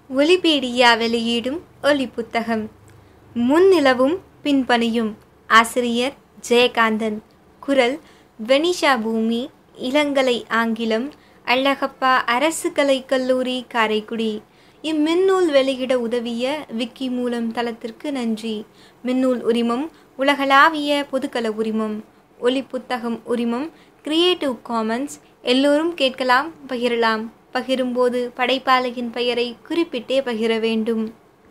ஒலிபீடியா வெளியீடும் ஒலி புத்தகம் முன்னிலவும் பின்பணியும் ஆசிரியர் ஜெயகாந்தன் குரல் வெனிஷா பூமி இளங்கலை ஆங்கிலம் அழகப்பா அரசு கலைக் கல்லூரி காரைக்குடி இம்மின்னூல் வெளியிட உதவிய விக்கி மூலம் தளத்திற்கு நன்றி மின்னூல் உரிமம் உலகளாவிய பொதுக்கல உரிமம் ஒலி புத்தகம் உரிமம் கிரியேட்டிவ் காமன்ஸ் எல்லோரும் கேட்கலாம் பகிரலாம் பகிரும்போது படைப்பாளியின் பெயரை குறிப்பிட்டே பகிர வேண்டும்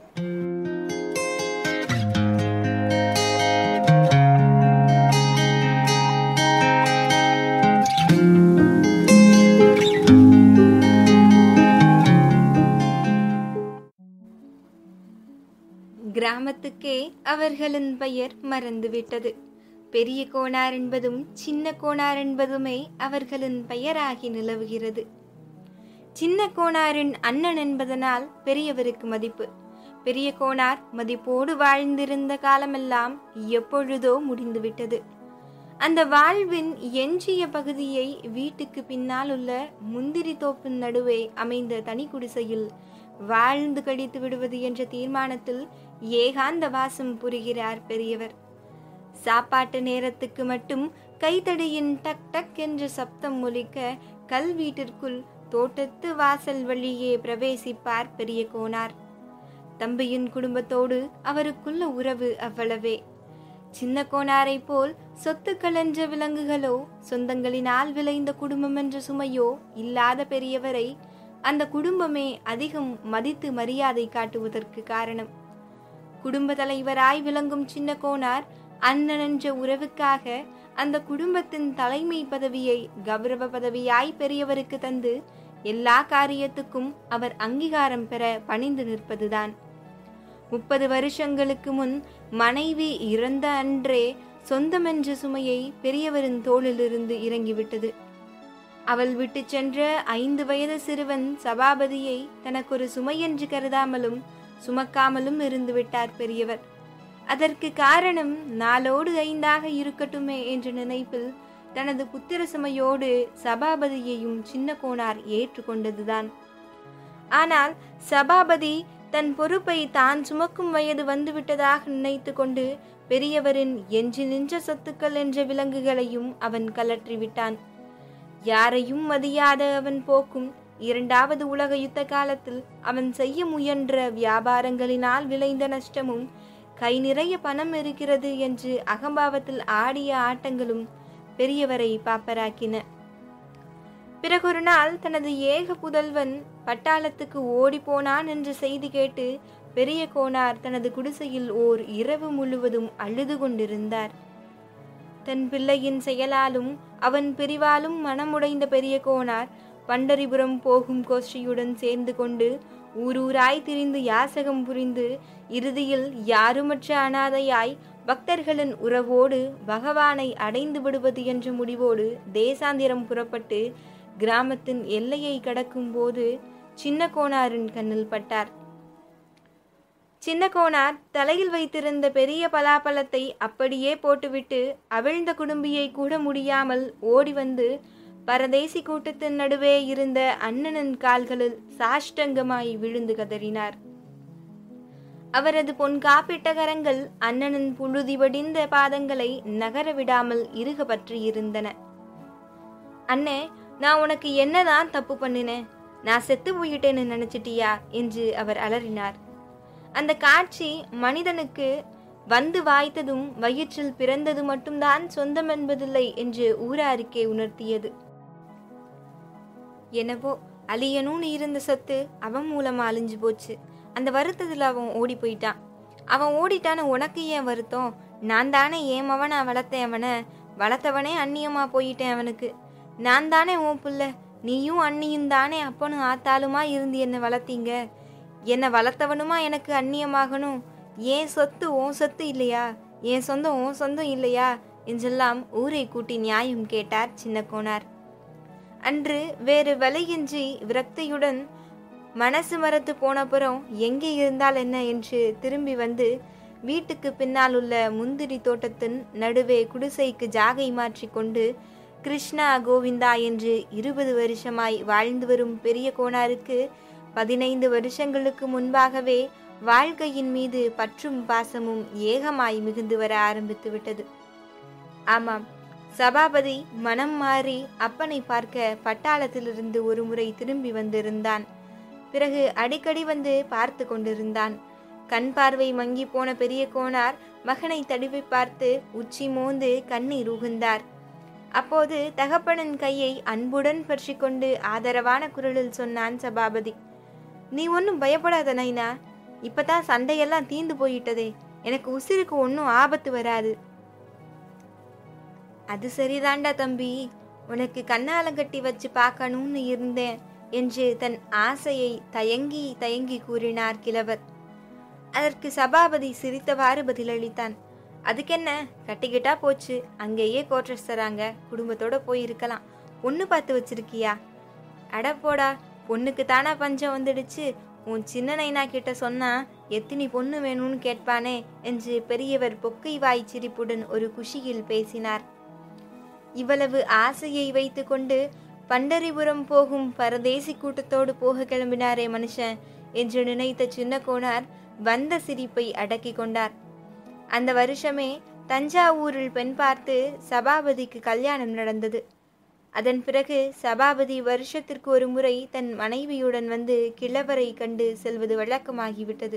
கிராமத்துக்கே அவர்களின் பெயர் மறந்துவிட்டது பெரிய கோனார் என்பதும் சின்ன கோனார் என்பதுமே அவர்களின் பெயராகி நிலவுகிறது சின்ன கோனாரின் அண்ணன் என்பதனால் பெரியவருக்கு மதிப்பு பெரிய கோனார் மதிப்போடு வாழ்ந்திருந்த காலமெல்லாம் எப்பொழுதோ முடிந்துவிட்டது அந்த வாழ்வின் எஞ்சிய பகுதியை வீட்டுக்கு பின்னால் உள்ள முந்திரி தோப்பின் நடுவே அமைந்த தனி குடிசையில் வாழ்ந்து கழித்து விடுவது என்ற தீர்மானத்தில் ஏகாந்த வாசம் புரிகிறார் பெரியவர் சாப்பாட்டு நேரத்துக்கு மட்டும் கைத்தடியின் டக் டக் என்ற சப்தம் ஒலிக்க கல் வீட்டிற்குள் தோட்டத்து வாசல் வழியே பிரவேசிப்பார் பெரிய கோனார் தம்பியின் குடும்பத்தோடு அவருக்குள்ள உறவு அவ்வளவே சின்ன கோனாரை போல் சொத்து கலஞ்ச விலங்குகளோ சொந்தங்களினால் விளைந்த குடும்பம் என்ற சுமையோ இல்லாத பெரியவரை அந்த குடும்பமே அதிகம் மதித்து மரியாதை காட்டுவதற்கு காரணம் குடும்ப தலைவராய் விளங்கும் சின்ன கோனார் அண்ணன் என்ற உறவுக்காக அந்த குடும்பத்தின் தலைமை பதவியை கௌரவ பதவியாய் பெரியவருக்கு தந்து எல்லா காரியத்துக்கும் அவர் அங்கீகாரம் பெற பணிந்து நிற்பதுதான் முப்பது வருஷங்களுக்கு முன் மனைவி இறந்த அன்றே சொந்தமென்ற சுமையை பெரியவரின் தோளிலிருந்து இறங்கிவிட்டது அவள் விட்டு சென்ற ஐந்து வயது சிறுவன் சபாபதியை தனக்கொரு சுமையென்று கருதாமலும் சுமக்காமலும் இருந்து விட்டார் பெரியவர் அதற்கு காரணம் நாளோடு ஐந்தாக இருக்கட்டுமே என்ற நினைப்பில் தனது புத்திர சுமையோடு சபாபதியையும் சின்ன கோனார் ஏற்றுக்கொண்டதுதான் ஆனால் சபாபதி தன் பொறுப்பை தான் சுமக்கும் வயது வந்துவிட்டதாக நினைத்து கொண்டு பெரியவரின் எஞ்சி நின்ற சொத்துக்கள் என்ற விலங்குகளையும் அவன் கலற்றிவிட்டான் யாரையும் மதியாத அவன் போக்கும் இரண்டாவது உலக யுத்த காலத்தில் அவன் செய்ய முயன்ற வியாபாரங்களினால் விளைந்த நஷ்டமும் கை நிறைய பணம் இருக்கிறது என்று அகம்பாவத்தில் ஆடிய ஆட்டங்களும் பெரியவரை பாப்பராக்கின பிறகொரு நாள் தனது ஏக புதல்வன் பட்டாளத்துக்கு ஓடிப்போனான் என்ற செய்தி கேட்டு பெரிய கோனார் தனது குடிசையில் ஓர் இரவு முழுவதும் அழுது கொண்டிருந்தார் தன் பிள்ளையின் செயலாலும் அவன் பிரிவாலும் மனமுடைந்த பெரிய கோனார் பண்டரிபுரம் போகும் கோஷ்டியுடன் சேர்ந்து கொண்டு ஊரூராய் திரிந்து யாசகம் புரிந்து இறுதியில் யாருமற்ற அனாதையாய் பக்தர்களின் உறவோடு பகவானை அடைந்து விடுவது என்ற முடிவோடு தேசாந்திரம் புறப்பட்டு கிராமத்தின் எல்லையை கடக்கும் போது சின்ன கோனாரின் கண்ணில் பட்டார் சின்ன கோனார் தலையில் வைத்திருந்த பெரிய பலாப்பழத்தை அப்படியே போட்டுவிட்டு அவிழ்ந்த குடும்பியை கூட முடியாமல் ஓடி வந்து பரதேசி கூட்டத்தின் நடுவே இருந்த அண்ணனின் கால்களில் சாஷ்டங்கமாய் விழுந்து கதறினார் அவரது பொன் காப்பிட்ட கரங்கள் அண்ணனின் புழுதி வடிந்த பாதங்களை நகர விடாமல் இறுக பற்றி இருந்தன அண்ணே நான் உனக்கு என்னதான் தப்பு பண்ணினேன் நான் செத்து போயிட்டேன்னு நினைச்சிட்டியா என்று அவர் அலறினார் அந்த காட்சி மனிதனுக்கு வந்து வாய்த்ததும் வயிற்றில் பிறந்தது மட்டும்தான் சொந்தம் என்பதில்லை என்று ஊராருக்கே உணர்த்தியது என்னவோ அழியணும்னு இருந்த சொத்து அவன் மூலமா அழிஞ்சு போச்சு அந்த வருத்தத்தில் அவன் ஓடி போயிட்டான் அவன் ஓடிட்டான்னு உனக்கு ஏன் வருத்தம் நான் தானே ஏன் அவனை வளர்த்தேன் அவனை வளர்த்தவனே அந்நியமா போயிட்டேன் அவனுக்கு நான் தானே உன் புள்ள நீயும் அண்ணியும் தானே அப்பனும் ஆத்தாளுமா இருந்து என்னை வளர்த்தீங்க என்னை வளர்த்தவனுமா எனக்கு அந்நியமாகணும் ஏன் சொத்து உன் சொத்து இல்லையா என் சொந்தம் உன் சொந்தம் இல்லையா என்றெல்லாம் ஊரை கூட்டி நியாயம் கேட்டார் சின்ன கோனார் அன்று வேறு வலையின்றி விரக்தியுடன் மனசு மரத்து போனப்புறம் எங்கே இருந்தால் என்ன என்று திரும்பி வந்து வீட்டுக்கு பின்னால் உள்ள முந்திரி தோட்டத்தின் நடுவே குடிசைக்கு ஜாகை மாற்றி கொண்டு கிருஷ்ணா கோவிந்தா என்று இருபது வருஷமாய் வாழ்ந்து வரும் பெரிய கோனாருக்கு பதினைந்து வருஷங்களுக்கு முன்பாகவே வாழ்க்கையின் மீது பற்றும் பாசமும் ஏகமாய் மிகுந்து வர ஆரம்பித்து விட்டது ஆமாம் சபாபதி மனம் மாறி அப்பனை பார்க்க பட்டாளத்திலிருந்து ஒரு முறை திரும்பி வந்திருந்தான் பிறகு அடிக்கடி வந்து பார்த்து கொண்டிருந்தான் கண் பார்வை மங்கி போன பெரிய கோனார் மகனை தடுவி பார்த்து உச்சி மோந்து கண்ணீர் உகுந்தார் அப்போது தகப்பனின் கையை அன்புடன் பற்றி கொண்டு ஆதரவான குரலில் சொன்னான் சபாபதி நீ ஒன்றும் பயப்படாத நைனா இப்பதான் சண்டையெல்லாம் தீந்து போயிட்டதே எனக்கு உசிருக்கு ஒன்றும் ஆபத்து வராது அது சரிதாண்டா தம்பி உனக்கு கண்ணாலம் கட்டி வச்சு பார்க்கணும்னு இருந்தேன் என்று தன் ஆசையை தயங்கி தயங்கி கூறினார் கிழவர் அதற்கு சபாபதி சிரித்தவாறு பதிலளித்தான் அதுக்கென்ன கட்டிக்கிட்டா போச்சு அங்கேயே கோட்ரஸ் தராங்க குடும்பத்தோட போயிருக்கலாம் பொண்ணு பார்த்து வச்சிருக்கியா அட போடா பொண்ணுக்கு தானா பஞ்சம் வந்துடுச்சு உன் சின்ன நைனா கிட்ட சொன்னா எத்தினி பொண்ணு வேணும்னு கேட்பானே என்று பெரியவர் பொக்கை வாய் சிரிப்புடன் ஒரு குஷியில் பேசினார் இவ்வளவு ஆசையை வைத்துக்கொண்டு பண்டரிபுரம் போகும் பரதேசி கூட்டத்தோடு போக கிளம்பினாரே மனுஷன் என்று நினைத்த சின்ன கோனார் வந்த சிரிப்பை அடக்கி கொண்டார் அந்த வருஷமே தஞ்சாவூரில் பெண் பார்த்து சபாபதிக்கு கல்யாணம் நடந்தது அதன் பிறகு சபாபதி வருஷத்திற்கு ஒரு முறை தன் மனைவியுடன் வந்து கிழவரை கண்டு செல்வது வழக்கமாகிவிட்டது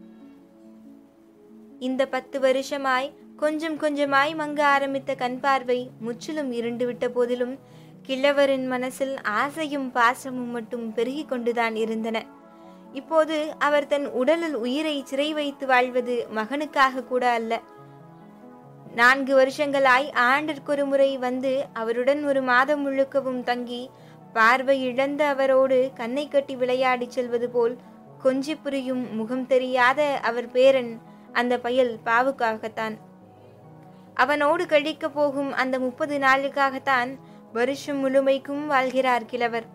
இந்த பத்து வருஷமாய் கொஞ்சம் கொஞ்சமாய் மங்க ஆரம்பித்த கண் பார்வை முற்றிலும் இருண்டுவிட்ட போதிலும் கிழவரின் மனசில் ஆசையும் பாசமும் மட்டும் பெருகி கொண்டுதான் இருந்தன இப்போது அவர் தன் உடலில் உயிரை சிறை வைத்து வாழ்வது மகனுக்காக கூட அல்ல நான்கு வருஷங்களாய் ஆண்டிற்கொரு முறை வந்து அவருடன் ஒரு மாதம் முழுக்கவும் தங்கி பார்வை இழந்த அவரோடு கண்ணை கட்டி விளையாடிச் செல்வது போல் கொஞ்சி புரியும் முகம் தெரியாத அவர் பேரன் அந்த பயல் பாவுக்காகத்தான் அவனோடு கழிக்கப் போகும் அந்த முப்பது நாளுக்காகத்தான் வருஷம் முழுமைக்கும் வாழ்கிறார் கிழவர்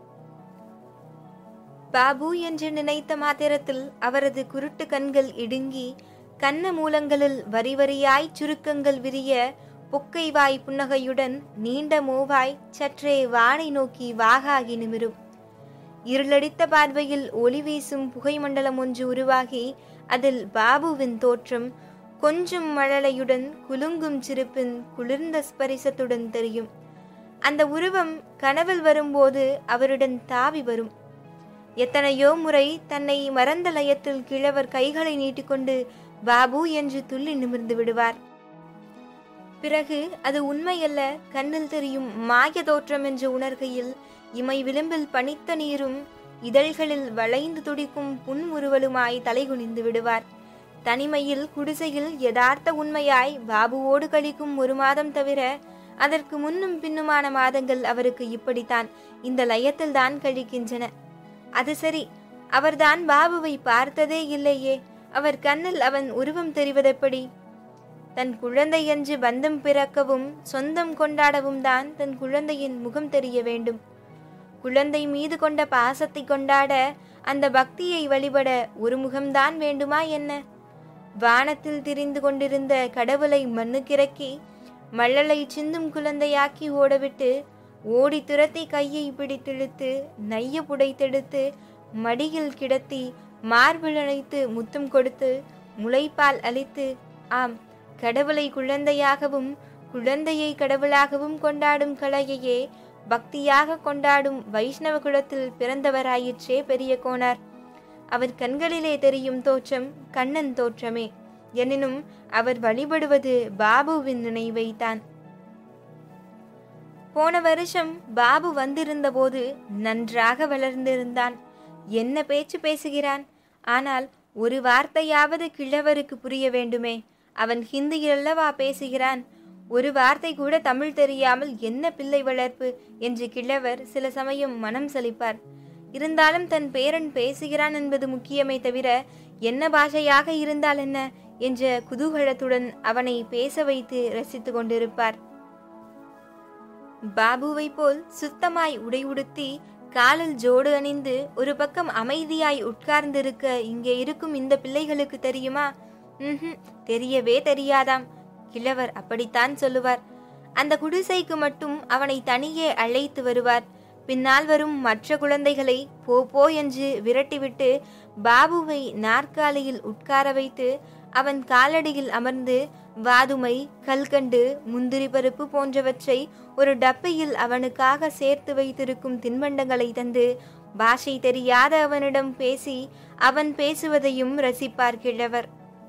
பாபு என்று நினைத்த மாத்திரத்தில் அவரது குருட்டு கண்கள் இடுங்கி கன்ன மூலங்களில் வரி வரியாய் சுருக்கங்கள் விரிய பொக்கை வாய் புன்னகையுடன் நீண்ட மூவாய் சற்றே வானை நோக்கி வாகாகி நிமிரும் இருளடித்த பார்வையில் ஒளி வீசும் புகை மண்டலம் ஒன்று உருவாகி அதில் பாபுவின் தோற்றம் கொஞ்சம் மழலையுடன் குலுங்கும் சிரிப்பின் குளிர்ந்த ஸ்பரிசத்துடன் தெரியும் அந்த உருவம் கனவில் வரும்போது அவருடன் தாவி வரும் எத்தனையோ முறை தன்னை மறந்த லயத்தில் கிழவர் கைகளை நீட்டிக்கொண்டு பாபு என்று துள்ளி நிமிர்ந்து விடுவார் பிறகு அது உண்மையல்ல கண்ணில் தெரியும் மாய தோற்றம் என்று உணர்கையில் இமை விளிம்பில் பனித்த நீரும் இதழ்களில் வளைந்து துடிக்கும் புன்முறுவலுமாய் தலைகுனிந்து விடுவார் தனிமையில் குடிசையில் யதார்த்த உண்மையாய் பாபுவோடு கழிக்கும் ஒரு மாதம் தவிர அதற்கு முன்னும் பின்னுமான மாதங்கள் அவருக்கு இப்படித்தான் இந்த லயத்தில் தான் கழிக்கின்றன அது சரி அவர்தான் பாபுவை பார்த்ததே இல்லையே அவர் கண்ணில் அவன் உருவம் தெரிவதெப்படி தன் குழந்தை என்று பந்தம் பிறக்கவும் சொந்தம் கொண்டாடவும் தான் தன் குழந்தையின் முகம் தெரிய வேண்டும் குழந்தை மீது கொண்ட பாசத்தை கொண்டாட அந்த பக்தியை வழிபட ஒரு முகம்தான் வேண்டுமா என்ன வானத்தில் திரிந்து கொண்டிருந்த கடவுளை மண்ணுக்கிறக்கி மள்ளலை சிந்தும் குழந்தையாக்கி ஓடவிட்டு ஓடி துரத்தி கையை பிடித்திழுத்து நைய புடைத்தெடுத்து மடியில் கிடத்தி மார்பில் அணைத்து முத்தம் கொடுத்து முளைப்பால் அளித்து ஆம் கடவுளை குழந்தையாகவும் குழந்தையை கடவுளாகவும் கொண்டாடும் கலையையே பக்தியாக கொண்டாடும் வைஷ்ணவ குலத்தில் பிறந்தவராயிற்றே பெரிய கோனார் அவர் கண்களிலே தெரியும் தோற்றம் கண்ணன் தோற்றமே எனினும் அவர் வழிபடுவது பாபுவின் நினைவைத்தான் போன வருஷம் பாபு வந்திருந்தபோது நன்றாக வளர்ந்திருந்தான் என்ன பேச்சு பேசுகிறான் ஆனால் ஒரு வார்த்தையாவது கிழவருக்கு புரிய வேண்டுமே அவன் ஹிந்தியிலல்லவா பேசுகிறான் ஒரு வார்த்தை கூட தமிழ் தெரியாமல் என்ன பிள்ளை வளர்ப்பு என்று கிழவர் சில சமயம் மனம் சலிப்பார் இருந்தாலும் தன் பேரன் பேசுகிறான் என்பது முக்கியமே தவிர என்ன பாஷையாக இருந்தால் என்ன என்ற குதூகலத்துடன் அவனை பேச வைத்து ரசித்து கொண்டிருப்பார் பாபுவை போல் சுத்தமாய் உடை உடுத்தி காலில் ஜோடு அணிந்து ஒரு பக்கம் அமைதியாய் உட்கார்ந்திருக்க இங்கே இருக்கும் இந்த பிள்ளைகளுக்கு தெரியுமா ம்ஹும் தெரியவே தெரியாதாம் கிழவர் அப்படித்தான் சொல்லுவார் அந்த குடிசைக்கு மட்டும் அவனை தனியே அழைத்து வருவார் பின்னால் வரும் மற்ற குழந்தைகளை போ போ என்று விரட்டிவிட்டு பாபுவை நாற்காலியில் உட்கார வைத்து அவன் காலடியில் அமர்ந்து வாதுமை கல்கண்டு முந்திரி பருப்பு போன்றவற்றை ஒரு டப்பையில் அவனுக்காக சேர்த்து வைத்திருக்கும் தின்பண்டங்களை தந்து பாஷை தெரியாத அவனிடம் பேசி அவன் பேசுவதையும் ரசிப்பார் கிழவர்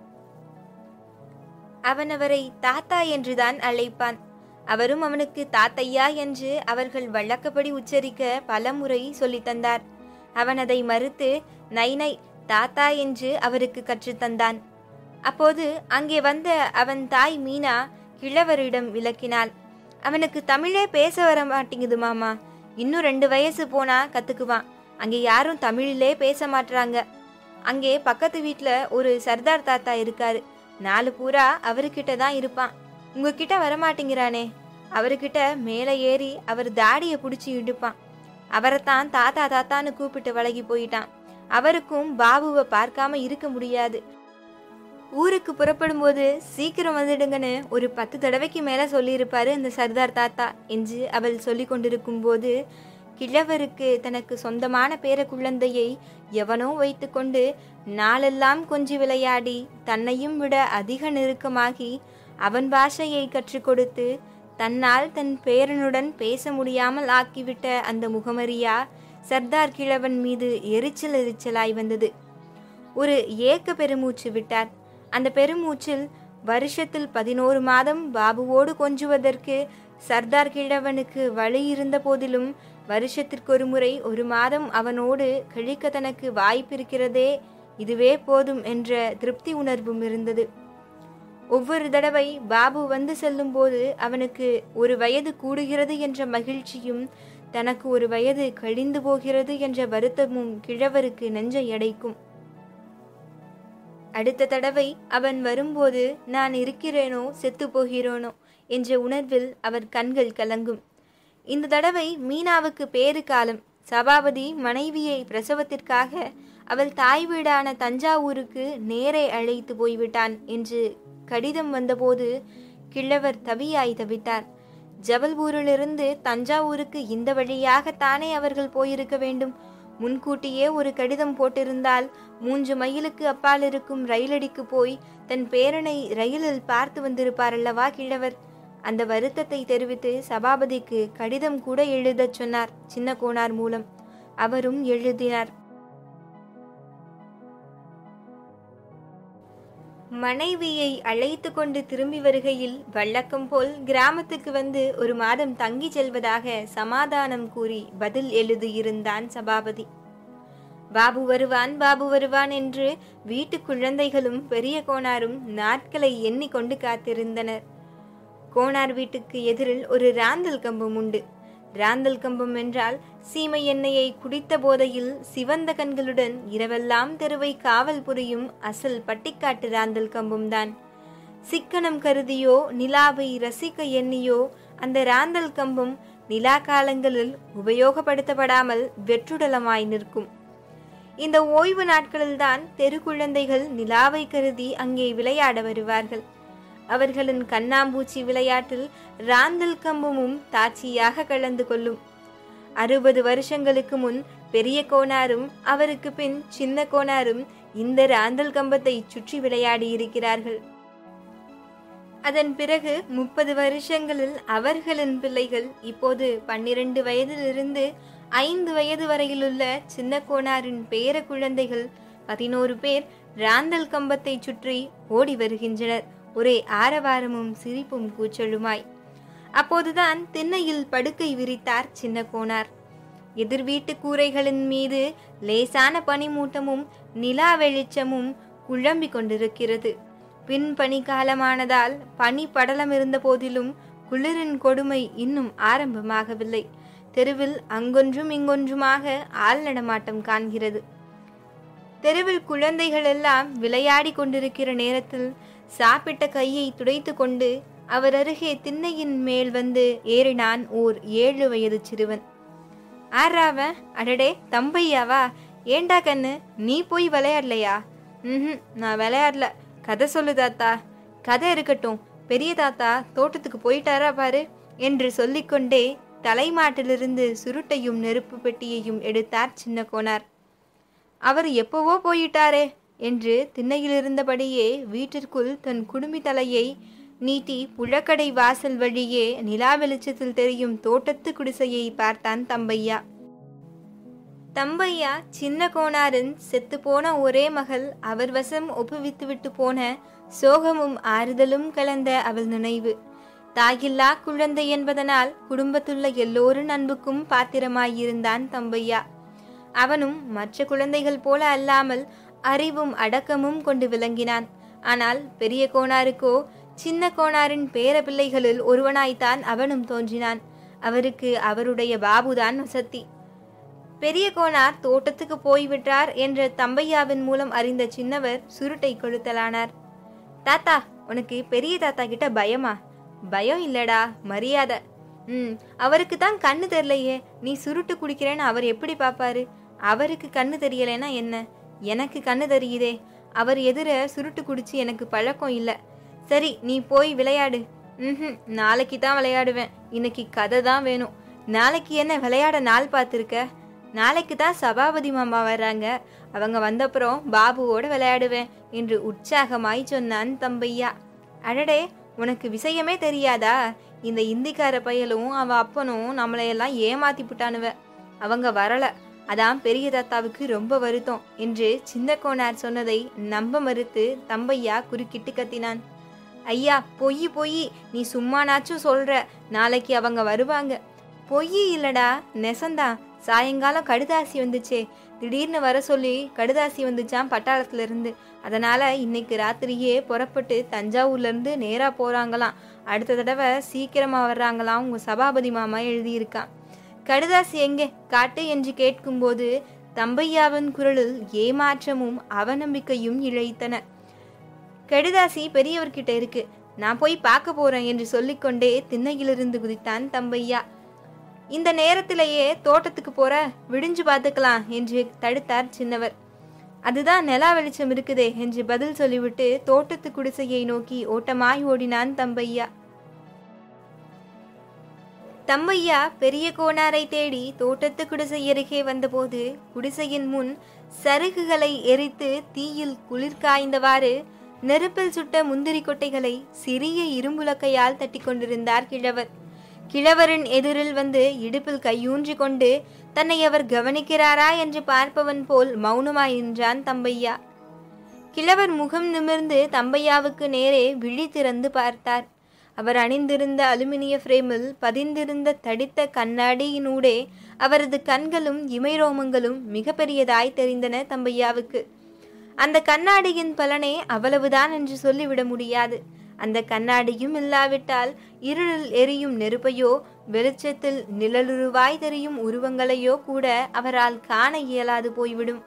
அவன் அவரை தாத்தா என்றுதான் அழைப்பான் அவரும் அவனுக்கு தாத்தையா என்று அவர்கள் வழக்கப்படி உச்சரிக்க பலமுறை சொல்லித் தந்தார் அவன் அதை மறுத்து நை நை தாத்தா என்று அவருக்கு கற்றுத்தந்தான் அப்போது அங்கே வந்த அவன் தாய் மீனா கிழவரிடம் விளக்கினாள் அவனுக்கு தமிழே பேச வர மாட்டேங்குது மாமா இன்னும் ரெண்டு வயசு போனா கத்துக்குவான் அங்கே யாரும் தமிழிலே பேச மாட்றாங்க அங்கே பக்கத்து வீட்டில் ஒரு சர்தார் தாத்தா இருக்காரு நாலு பூரா அவர்கிட்ட தான் இருப்பான் உங்ககிட்ட வரமாட்டேங்கிறானே அவர்கிட்ட மேலே ஏறி அவர் தாடியை பிடிச்சி இடுப்பான் அவரைத்தான் தாத்தா தாத்தான்னு கூப்பிட்டு வழகி போயிட்டான் அவருக்கும் பாபுவை பார்க்காம இருக்க முடியாது ஊருக்கு புறப்படும் போது சீக்கிரம் வந்துடுங்கன்னு ஒரு பத்து தடவைக்கு மேலே சொல்லியிருப்பாரு அந்த சர்தார் தாத்தா என்று அவள் சொல்லி கொண்டிருக்கும் போது கிழவருக்கு தனக்கு சொந்தமான பேர குழந்தையை எவனோ வைத்துக்கொண்டு நாளெல்லாம் கொஞ்சி விளையாடி தன்னையும் விட அதிக நெருக்கமாகி அவன் பாஷையை கற்றுக் கொடுத்து தன்னால் தன் பேரனுடன் பேச முடியாமல் ஆக்கிவிட்ட அந்த முகமரியா சர்தார் கிழவன் மீது எரிச்சல் எரிச்சலாய் வந்தது ஒரு ஏக்க பெருமூச்சு விட்டார் அந்த பெருமூச்சில் வருஷத்தில் பதினோரு மாதம் பாபுவோடு கொஞ்சுவதற்கு சர்தார் கிழவனுக்கு வழி இருந்த போதிலும் வருஷத்திற்கு ஒரு முறை ஒரு மாதம் அவனோடு கழிக்க தனக்கு வாய்ப்பிருக்கிறதே இதுவே போதும் என்ற திருப்தி உணர்வும் இருந்தது ஒவ்வொரு தடவை பாபு வந்து செல்லும்போது அவனுக்கு ஒரு வயது கூடுகிறது என்ற மகிழ்ச்சியும் தனக்கு ஒரு வயது கழிந்து போகிறது என்ற வருத்தமும் கிழவருக்கு நெஞ்சை அடைக்கும் அடுத்த தடவை அவன் வரும்போது நான் இருக்கிறேனோ செத்து போகிறேனோ என்ற உணர்வில் அவர் கண்கள் கலங்கும் இந்த தடவை மீனாவுக்கு பேறு காலம் சபாபதி மனைவியை பிரசவத்திற்காக அவள் தாய் வீடான தஞ்சாவூருக்கு நேரே அழைத்து போய்விட்டான் என்று கடிதம் வந்தபோது கிழவர் தவியாய் தவித்தார் ஜபல்பூரிலிருந்து தஞ்சாவூருக்கு இந்த வழியாகத்தானே அவர்கள் போயிருக்க வேண்டும் முன்கூட்டியே ஒரு கடிதம் போட்டிருந்தால் மூன்று மைலுக்கு அப்பால் இருக்கும் ரயிலடிக்கு போய் தன் பேரனை ரயிலில் பார்த்து வந்திருப்பாரல்லவா கிழவர் அந்த வருத்தத்தை தெரிவித்து சபாபதிக்கு கடிதம் கூட எழுதச் சொன்னார் சின்ன கோனார் மூலம் அவரும் எழுதினார் மனைவியை அழைத்து கொண்டு திரும்பி வருகையில் வழக்கம் போல் கிராமத்துக்கு வந்து ஒரு மாதம் தங்கி செல்வதாக சமாதானம் கூறி பதில் எழுதியிருந்தான் சபாபதி பாபு வருவான் பாபு வருவான் என்று வீட்டு குழந்தைகளும் பெரிய கோனாரும் நாட்களை எண்ணிக்கொண்டு காத்திருந்தனர் கோனார் வீட்டுக்கு எதிரில் ஒரு ராந்தல் கம்பம் உண்டு ராந்தல் கம்பம் என்றால் சீமை எண்ணெயை குடித்த போதையில் சிவந்த கண்களுடன் இரவெல்லாம் தெருவை காவல் புரியும் அசல் பட்டிக்காட்டு ராந்தல் கம்பம்தான் சிக்கனம் கருதியோ நிலாவை ரசிக்க எண்ணியோ அந்த ராந்தல் கம்பம் நிலா காலங்களில் உபயோகப்படுத்தப்படாமல் வெற்றுடலமாய் நிற்கும் இந்த ஓய்வு நாட்களில்தான் தெரு குழந்தைகள் நிலாவை கருதி அங்கே விளையாட வருவார்கள் அவர்களின் கண்ணாம்பூச்சி விளையாட்டில் ராந்தல் கம்பமும் தாட்சியாக கலந்து கொள்ளும் அறுபது வருஷங்களுக்கு முன் பெரிய கோனாரும் அவருக்கு பின் சின்ன கோனாரும் இந்த ராந்தல் கம்பத்தை சுற்றி விளையாடி இருக்கிறார்கள் அதன் பிறகு முப்பது வருஷங்களில் அவர்களின் பிள்ளைகள் இப்போது பன்னிரண்டு வயதிலிருந்து ஐந்து வயது வரையிலுள்ள சின்ன கோனாரின் பேர குழந்தைகள் பதினோரு பேர் ராந்தல் கம்பத்தை சுற்றி ஓடி வருகின்றனர் ஒரே ஆரவாரமும் சிரிப்பும் கூச்சலுமாய் அப்போதுதான் திண்ணையில் படுக்கை விரித்தார் சின்ன கோனார் எதிர் வீட்டு கூரைகளின் மீது லேசான பனிமூட்டமும் நிலா வெளிச்சமும் குழம்பிக் கொண்டிருக்கிறது பின் பனி காலமானதால் பனி படலம் இருந்த போதிலும் குளிரின் கொடுமை இன்னும் ஆரம்பமாகவில்லை தெருவில் அங்கொன்றும் இங்கொன்றுமாக ஆள் நடமாட்டம் காண்கிறது தெருவில் குழந்தைகள் எல்லாம் விளையாடி கொண்டிருக்கிற நேரத்தில் சாப்பிட்ட கையை துடைத்து கொண்டு அவர் அருகே திண்ணையின் மேல் வந்து ஏறினான் ஓர் ஏழு வயது சிறுவன் ஆறாவன் அடடே தம்பையாவா ஏண்டா கண்ணு நீ போய் விளையாடலையா ம் நான் விளையாடல கதை சொல்லு தாத்தா கதை இருக்கட்டும் பெரிய தாத்தா தோட்டத்துக்கு போயிட்டாரா பாரு என்று சொல்லிக்கொண்டே தலைமாட்டிலிருந்து சுருட்டையும் நெருப்பு பெட்டியையும் எடுத்தார் சின்ன கோனார் அவர் எப்போவோ போயிட்டாரே என்று திண்ணையிலிருந்தபடியே வீட்டிற்குள் தன் குடுமி தலையை நீட்டி புழக்கடை வாசல் வழியே நிலா வெளிச்சத்தில் தெரியும் தோட்டத்து குடிசையை பார்த்தான் தம்பையா தம்பையா சின்ன கோனாரின் செத்துப்போன ஒரே மகள் அவர் வசம் ஒப்புவித்துவிட்டு போன சோகமும் ஆறுதலும் கலந்த அவள் நினைவு தாயில்லா குழந்தை என்பதனால் குடும்பத்துள்ள எல்லோரின் அன்புக்கும் பாத்திரமாயிருந்தான் தம்பையா அவனும் மற்ற குழந்தைகள் போல அல்லாமல் அறிவும் அடக்கமும் கொண்டு விளங்கினான் ஆனால் பெரிய கோனாருக்கோ சின்ன கோனாரின் பேர பிள்ளைகளில் ஒருவனாய்த்தான் அவனும் தோன்றினான் அவருக்கு அவருடைய பாபுதான் வசத்தி பெரிய கோனார் தோட்டத்துக்கு போய்விட்டார் என்ற தம்பையாவின் மூலம் அறிந்த சின்னவர் சுருட்டை கொளுத்தலானார் தாத்தா உனக்கு பெரிய தாத்தா கிட்ட பயமா பயம் இல்லடா மரியாதை ம் அவருக்கு தான் கண்ணு தெரியலையே நீ சுருட்டு குடிக்கிறேன்னு அவர் எப்படி பார்ப்பாரு அவருக்கு கண்ணு தெரியலைன்னா என்ன எனக்கு கண்ணு தெரியுதே அவர் எதிர சுருட்டு குடிச்சு எனக்கு பழக்கம் இல்லை சரி நீ போய் விளையாடு ம் நாளைக்கு தான் விளையாடுவேன் இன்னைக்கு கதை தான் வேணும் நாளைக்கு என்ன விளையாட நாள் பார்த்துருக்க நாளைக்கு தான் சபாபதி மாமா வர்றாங்க அவங்க வந்தப்புறம் பாபுவோட விளையாடுவேன் என்று உற்சாகமாய் சொன்னான் தம்பையா அடடே உனக்கு விஷயமே தெரியாதா இந்த இந்திக்கார பயலும் அவன் அப்பனும் நம்மளையெல்லாம் ஏமாத்தி புட்டானுவ அவங்க வரல அதான் பெரிய தாத்தாவுக்கு ரொம்ப வருத்தம் என்று சின்ன கோனார் சொன்னதை நம்ப மறுத்து தம்பையா குறுக்கிட்டு கத்தினான் ஐயா பொய் பொய் நீ சும்மானாச்சும் சொல்ற நாளைக்கு அவங்க வருவாங்க பொய் இல்லடா நெசந்தான் சாயங்காலம் கடுதாசி வந்துச்சே திடீர்னு வர சொல்லி கடுதாசி வந்துச்சான் பட்டாளத்துல இருந்து அதனால இன்னைக்கு ராத்திரியே புறப்பட்டு தஞ்சாவூர்ல இருந்து நேரா போறாங்களாம் அடுத்த தடவை சீக்கிரமா வர்றாங்களாம் உங்க சபாபதி மாமா எழுதியிருக்கான் கடுதாசி எங்கே காட்டு என்று கேட்கும்போது தம்பையாவின் குரலில் ஏமாற்றமும் அவநம்பிக்கையும் இழைத்தன கடுதாசி பெரியவர்கிட்ட இருக்கு நான் போய் பார்க்க போறேன் என்று சொல்லிக்கொண்டே திண்ணையிலிருந்து குதித்தான் தம்பையா இந்த நேரத்திலேயே தோட்டத்துக்கு போற விடிஞ்சு பார்த்துக்கலாம் என்று தடுத்தார் சின்னவர் அதுதான் நிலா வெளிச்சம் இருக்குதே என்று பதில் சொல்லிவிட்டு தோட்டத்து குடிசையை நோக்கி ஓட்டமாய் ஓடினான் தம்பையா தம்பையா பெரிய கோனாரை தேடி தோட்டத்து குடிசை அருகே வந்தபோது குடிசையின் முன் சருகுகளை எரித்து தீயில் குளிர் காய்ந்தவாறு நெருப்பில் சுட்ட முந்திரி கொட்டைகளை சிறிய இரும்புலக்கையால் தட்டி கொண்டிருந்தார் கிழவர் கிழவரின் எதிரில் வந்து இடுப்பில் கையூன்றி கொண்டு தன்னை அவர் கவனிக்கிறாரா என்று பார்ப்பவன் போல் மௌனமாய் நின்றான் தம்பையா கிழவர் முகம் நிமிர்ந்து தம்பையாவுக்கு நேரே விழி திறந்து பார்த்தார் அவர் அணிந்திருந்த அலுமினிய ஃப்ரேமில் பதிந்திருந்த தடித்த கண்ணாடியினூடே அவரது கண்களும் இமைரோமங்களும் மிக பெரியதாய் தெரிந்தன தம்பையாவுக்கு அந்த கண்ணாடியின் பலனே அவ்வளவுதான் என்று சொல்லிவிட முடியாது அந்த கண்ணாடியும் இல்லாவிட்டால் இருளில் எரியும் நெருப்பையோ வெளிச்சத்தில் நிழலுருவாய் தெரியும் உருவங்களையோ கூட அவரால் காண இயலாது போய்விடும்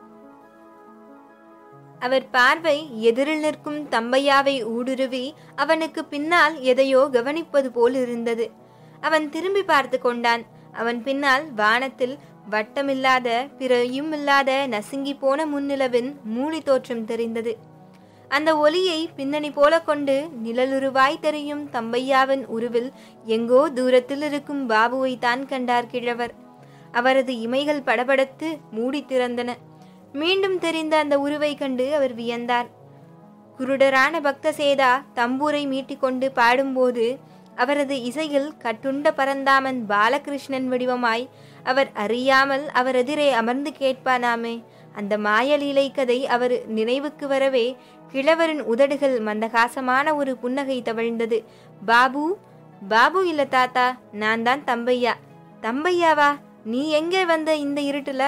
அவர் பார்வை எதிரில் நிற்கும் தம்பையாவை ஊடுருவி அவனுக்கு பின்னால் எதையோ கவனிப்பது போல் இருந்தது அவன் திரும்பி பார்த்து கொண்டான் அவன் பின்னால் வானத்தில் வட்டமில்லாத பிறையும் இல்லாத நசுங்கி போன முன்னிலவின் மூலி தோற்றம் தெரிந்தது அந்த ஒளியை பின்னணி போல கொண்டு நிழலுருவாய் தெரியும் தம்பையாவின் உருவில் எங்கோ தூரத்தில் இருக்கும் பாபுவை தான் கண்டார் கிழவர் அவரது இமைகள் படபடத்து மூடி திறந்தன மீண்டும் தெரிந்த அந்த உருவை கண்டு அவர் வியந்தார் குருடரான பக்த சேதா தம்பூரை மீட்டிக்கொண்டு பாடும்போது அவரது இசையில் கட்டுண்ட பரந்தாமன் பாலகிருஷ்ணன் வடிவமாய் அவர் அறியாமல் அவர் எதிரே அமர்ந்து கேட்பானாமே அந்த மாயலீலை கதை அவர் நினைவுக்கு வரவே கிழவரின் உதடுகள் மந்தகாசமான ஒரு புன்னகை தவழ்ந்தது பாபு பாபு இல்ல தாத்தா நான் தான் தம்பையா தம்பையாவா நீ எங்கே வந்த இந்த இருட்டுல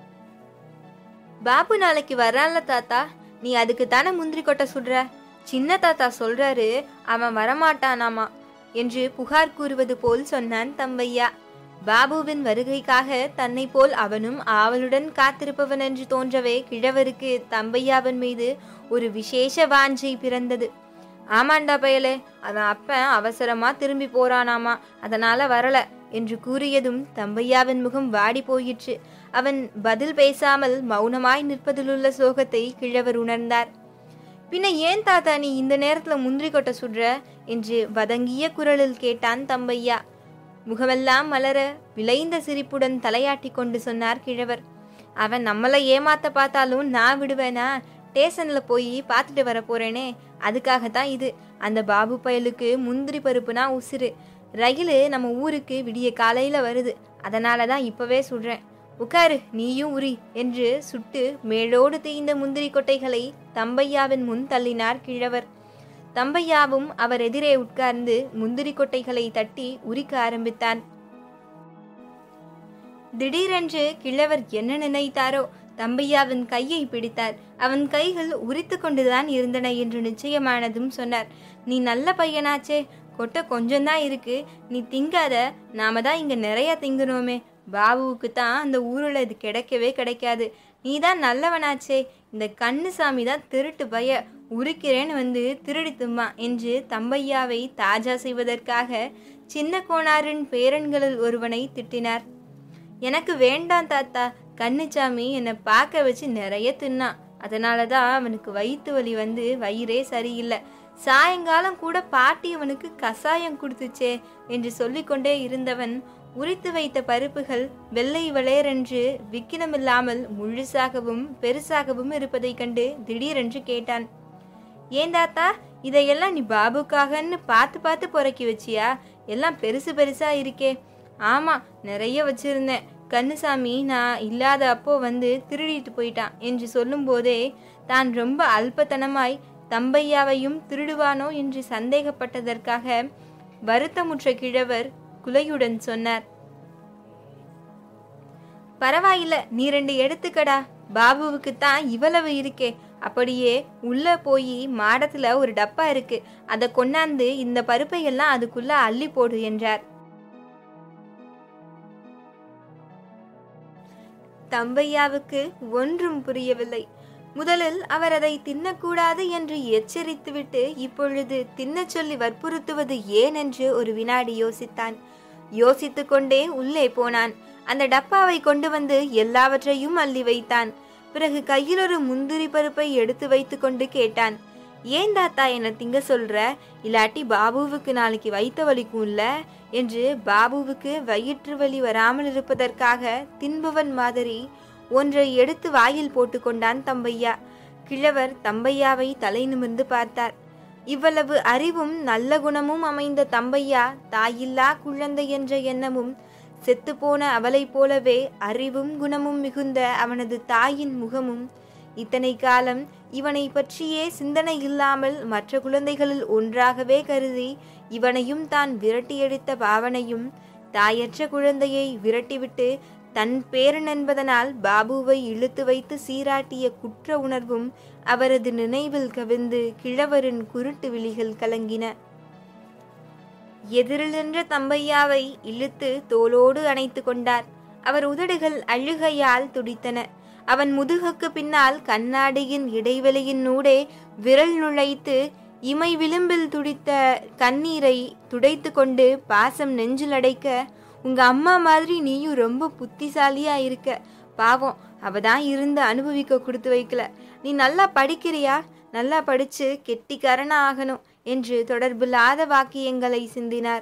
பாபு நாளைக்கு வர்றான்ல தாத்தா நீ அதுக்கு தானே முந்திரி கொட்டை சுடுற சின்ன தாத்தா சொல்றாரு அவன் வரமாட்டானாமா என்று புகார் கூறுவது போல் சொன்னான் தம்பையா பாபுவின் வருகைக்காக தன்னை போல் அவனும் ஆவலுடன் காத்திருப்பவன் என்று தோன்றவே கிழவருக்கு தம்பையாவின் மீது ஒரு விசேஷ வாஞ்சை பிறந்தது ஆமாண்டா பயலே அவன் அப்பன் அவசரமா திரும்பி போறானாமா அதனால வரல என்று கூறியதும் தம்பையாவின் முகம் வாடி போயிற்று அவன் பதில் பேசாமல் மௌனமாய் நிற்பதிலுள்ள சோகத்தை கிழவர் உணர்ந்தார் பின்ன ஏன் தாத்தா நீ இந்த நேரத்துல முந்திரி கொட்டை சுடுற என்று வதங்கிய குரலில் கேட்டான் தம்பையா முகமெல்லாம் மலர விளைந்த சிரிப்புடன் தலையாட்டி கொண்டு சொன்னார் கிழவர் அவன் நம்மளை ஏமாத்த பார்த்தாலும் நான் விடுவேனா ஸ்டேஷன்ல போய் பார்த்துட்டு வர போறேனே அதுக்காகத்தான் இது அந்த பாபு பயலுக்கு முந்திரி பருப்புனா உசுறு ரயிலு நம்ம ஊருக்கு விடிய காலையில வருது அதனால தான் இப்பவே சுடுறேன் உட்காரு நீயும் உரி என்று சுட்டு மேலோடு தேய்ந்த முந்திரி கொட்டைகளை தம்பையாவின் முன் தள்ளினார் கிழவர் தம்பையாவும் அவர் எதிரே உட்கார்ந்து முந்திரி கொட்டைகளை தட்டி உரிக்க ஆரம்பித்தான் திடீரென்று கிழவர் என்ன நினைத்தாரோ தம்பையாவின் கையை பிடித்தார் அவன் கைகள் உரித்து கொண்டுதான் இருந்தன என்று நிச்சயமானதும் சொன்னார் நீ நல்ல பையனாச்சே கொட்டை கொஞ்சம்தான் இருக்கு நீ திங்காத நாம தான் இங்க நிறைய திங்கணுமே பாபுவுக்கு தான் அந்த ஊரில் இது கிடைக்கவே கிடைக்காது நீ தான் நல்லவனாச்சே இந்த கண்ணுசாமி தான் திருட்டு பய உரிக்கிறேன்னு வந்து திருடி தும்மா என்று தம்பையாவை தாஜா செய்வதற்காக சின்ன கோணாரின் பேரன்களில் ஒருவனை திட்டினார் எனக்கு வேண்டாம் தாத்தா கண்ணுச்சாமி என்னை பார்க்க வச்சு நிறைய தின்னான் அதனால தான் அவனுக்கு வயிற்று வலி வந்து வயிறே சரியில்லை சாயங்காலம் கூட பாட்டி அவனுக்கு கசாயம் கொடுத்துச்சே என்று சொல்லிக்கொண்டே இருந்தவன் உரித்து வைத்த பருப்புகள் வெள்ளை வளேரென்று விக்கினமில்லாமல் முழுசாகவும் பெருசாகவும் இருப்பதைக் கண்டு திடீரென்று கேட்டான் ஏன் தாத்தா இதையெல்லாம் நீ பாபுக்காகன்னு பார்த்து பார்த்து பொறக்கி வச்சியா எல்லாம் பெருசு பெருசா இருக்கே ஆமா நிறைய வச்சிருந்தேன் கண்ணுசாமி நான் இல்லாத அப்போ வந்து திருடிட்டு போயிட்டான் என்று சொல்லும்போதே தான் ரொம்ப அல்பத்தனமாய் தம்பையாவையும் திருடுவானோ என்று சந்தேகப்பட்டதற்காக வருத்தமுற்ற கிழவர் குலையுடன் சொன்னார் பரவாயில்ல நீ ரெண்டு எடுத்துக்கடா பாபுவுக்கு தான் இவ்வளவு இருக்கே அப்படியே உள்ள போய் மாடத்துல ஒரு டப்பா இருக்கு அதை கொண்டாந்து இந்த பருப்பை எல்லாம் அதுக்குள்ள அள்ளி போடு என்றார் தம்பையாவுக்கு ஒன்றும் புரியவில்லை முதலில் அவர் அதை தின்னக்கூடாது என்று எச்சரித்துவிட்டு இப்பொழுது தின்னச் சொல்லி வற்புறுத்துவது ஏன் என்று ஒரு வினாடி யோசித்தான் யோசித்துக் கொண்டே உள்ளே போனான் அந்த டப்பாவை கொண்டு வந்து எல்லாவற்றையும் அள்ளி வைத்தான் பிறகு கையில் ஒரு முந்திரி பருப்பை எடுத்து வைத்துக்கொண்டு கேட்டான் ஏன் தாத்தா என்ன திங்க சொல்ற இல்லாட்டி பாபுவுக்கு நாளைக்கு வயிற்று வலிக்கும்ல என்று பாபுவுக்கு வயிற்று வலி வராமல் இருப்பதற்காக தின்பவன் மாதிரி ஒன்றை எடுத்து வாயில் போட்டுக்கொண்டான் தம்பையா கிழவர் தம்பையாவை தலை நிமிர்ந்து பார்த்தார் இவ்வளவு அறிவும் நல்ல குணமும் அமைந்த தம்பையா தாயில்லா குழந்தை என்ற எண்ணமும் செத்துப்போன அவளைப் போலவே அறிவும் குணமும் மிகுந்த அவனது தாயின் முகமும் இத்தனை காலம் இவனை பற்றியே சிந்தனை இல்லாமல் மற்ற குழந்தைகளில் ஒன்றாகவே கருதி இவனையும் தான் விரட்டியடித்த பாவனையும் தாயற்ற குழந்தையை விரட்டிவிட்டு தன் பேரன் என்பதனால் பாபுவை இழுத்து வைத்து சீராட்டிய குற்ற உணர்வும் அவரது நினைவில் கவிழ்ந்து கிழவரின் குருட்டு விழிகள் கலங்கின எதிரில் நின்ற தம்பையாவை இழுத்து தோளோடு அணைத்து கொண்டார் அவர் உதடுகள் அழுகையால் துடித்தன அவன் முதுகுக்கு பின்னால் கண்ணாடியின் இடைவெளியின் ஊடே விரல் நுழைத்து இமை விளிம்பில் துடித்த கண்ணீரை துடைத்து கொண்டு பாசம் நெஞ்சில் அடைக்க உங்க அம்மா மாதிரி நீயும் ரொம்ப புத்திசாலியா இருக்க பாவம் அவ தான் இருந்து அனுபவிக்க கொடுத்து வைக்கல நீ நல்லா படிக்கிறியா நல்லா படிச்சு கெட்டிக்காரனா ஆகணும் என்று தொடர்பில்லாத வாக்கியங்களை சிந்தினார்